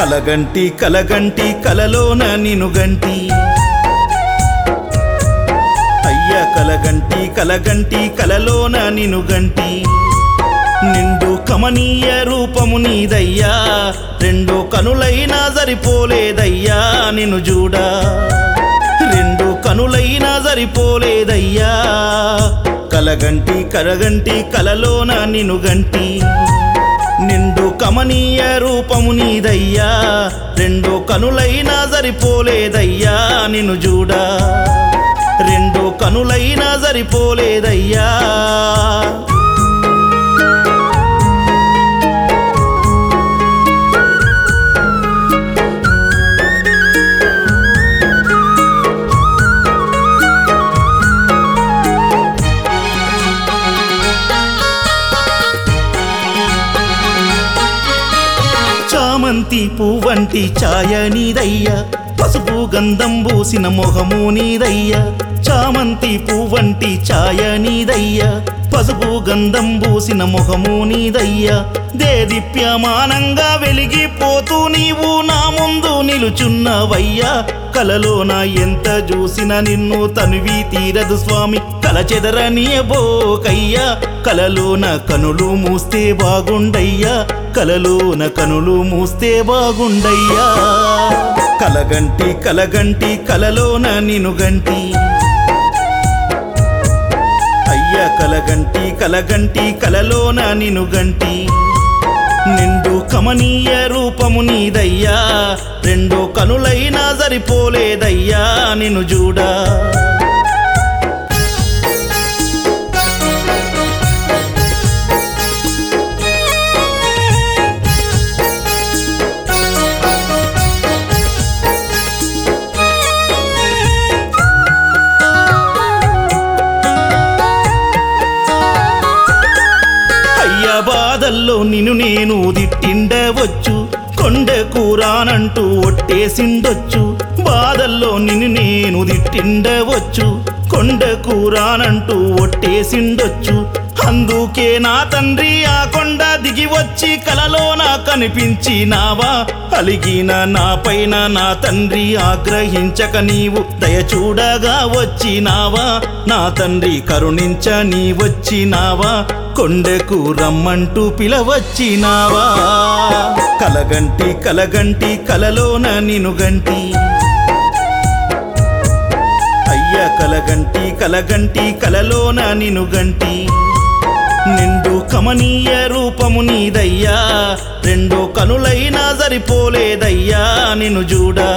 కలగంటి కలగంటి కలలోన నిను గంటి అయ్యా కలగంటి కలగంటి కలలోన నిను గంటి నిండు కమనీయ రూపము నీదయ్యా రెండు కనులైనా సరిపోలేదయ్యా నిన్ను చూడా రెండు కనులైనా సరిపోలేదయ్యా కలగంటి కలగంటి కలలోన నిను గంటి నిండు కమనీయ రూపము నీదయ్యా రెండు కనులైనా సరిపోలేదయ్యా నిన్ను చూడా రెండు కనులైనా సరిపోలేదయ్యా చామంతి పువ్వంటి ఛాయ నీదయ్యా పసుపు గంధం పూసిన మొహము నీదయ్యా చామంతి పువ్వంటి ఛాయ నీదయ్యా పసుపు గంధం పూసిన మొహము నీదయ్యా దేదీప్యమానంగా వెలిగిపోతూ నీవు నా ముందు నిలుచున్నవయ్యా కలలోన ఎంత చూసిన నిన్ను తనివి తీరదు స్వామి కల చెదరనీయబోకయ్యా కలలోన కనులు మూస్తే బాగుండయ్యా కలలోన కనులు మూస్తే బాగుండయ్యా కలగంటి కలగంటి కలలోన నిను గంటి అయ్యా కలగంటి కలగంటి కలలోన నిను గంటి నిండు కమనీయ రూపము నీదయ్యా రెండు కనులైనా సరిపోలేదయ్యా నిన్ను చూడా అయ్య బాధల్లో నిన్ను నేను దిట్టిండవచ్చు కొండ కూరానంటూ ఒట్టేసిండొచ్చు బాధల్లో నిన్ను నేను దిట్టిండవచ్చు కొండ కూరానంటూ ఒట్టేసిండొచ్చు అందుకే నా తండ్రి ఆ కొండ దిగి వచ్చి కలలో నా కనిపించినావా అలిగిన నా పైన నా తండ్రి ఆగ్రహించక నీవు దయ చూడగా వచ్చినావా నా తండ్రి కరుణించ నీ వచ్చినావా కొండకు రమ్మంటూ పిలవచ్చినావా కలగంటి కలగంటి కలలోన నిను గంటి అయ్యా కలగంటి కలగంటి కలలోన నిను గంటి నిండు కమనీయ రూపము నీదయ్యా రెండు కనులైనా సరిపోలేదయ్యా నిన్ను చూడా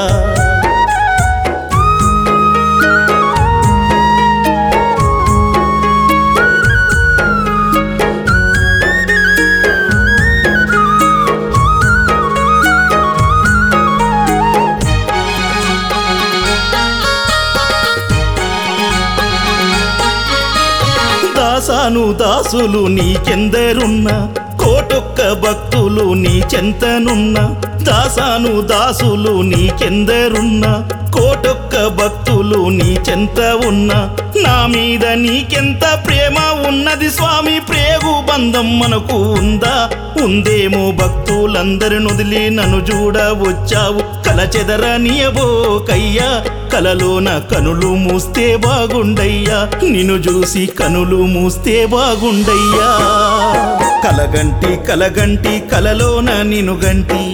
దాసాను దాసులు నీకెందరున్నా కోటొక్క భక్తులు నీ చెంతనున్న దాసాను దాసులు నీకెందరున్నా కోటొక్క భక్తులు నీ చెంత ఉన్నా నా మీద నీకెంత ప్రేమ ఉన్నది స్వామి ప్రేగు బంధం మనకు ఉందా ఉందేమో భక్తులందరి నుదిలి నన్ను చూడ వచ్చావు కల చెదరనియబోకయ్యా కలలోన కనులు మూస్తే బాగుండయ్యా నిన్ను చూసి కనులు మూస్తే బాగుండయ్యా కలగంటి కలగంటి కలలోన నిను గంటి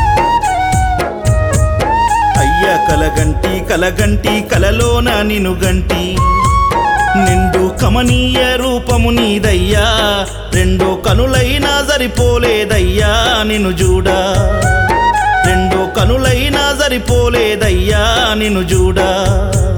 అయ్యా కలగంటి కలగంటి కలలోన నిను గంటి నిండు కమనీయ రూపము నీదయ్యా రెండు కనులైనా సరిపోలేదయ్యా నిన్ను చూడా రెండు కనులైనా సరిపోలేదయ్యా నిన్ను చూడా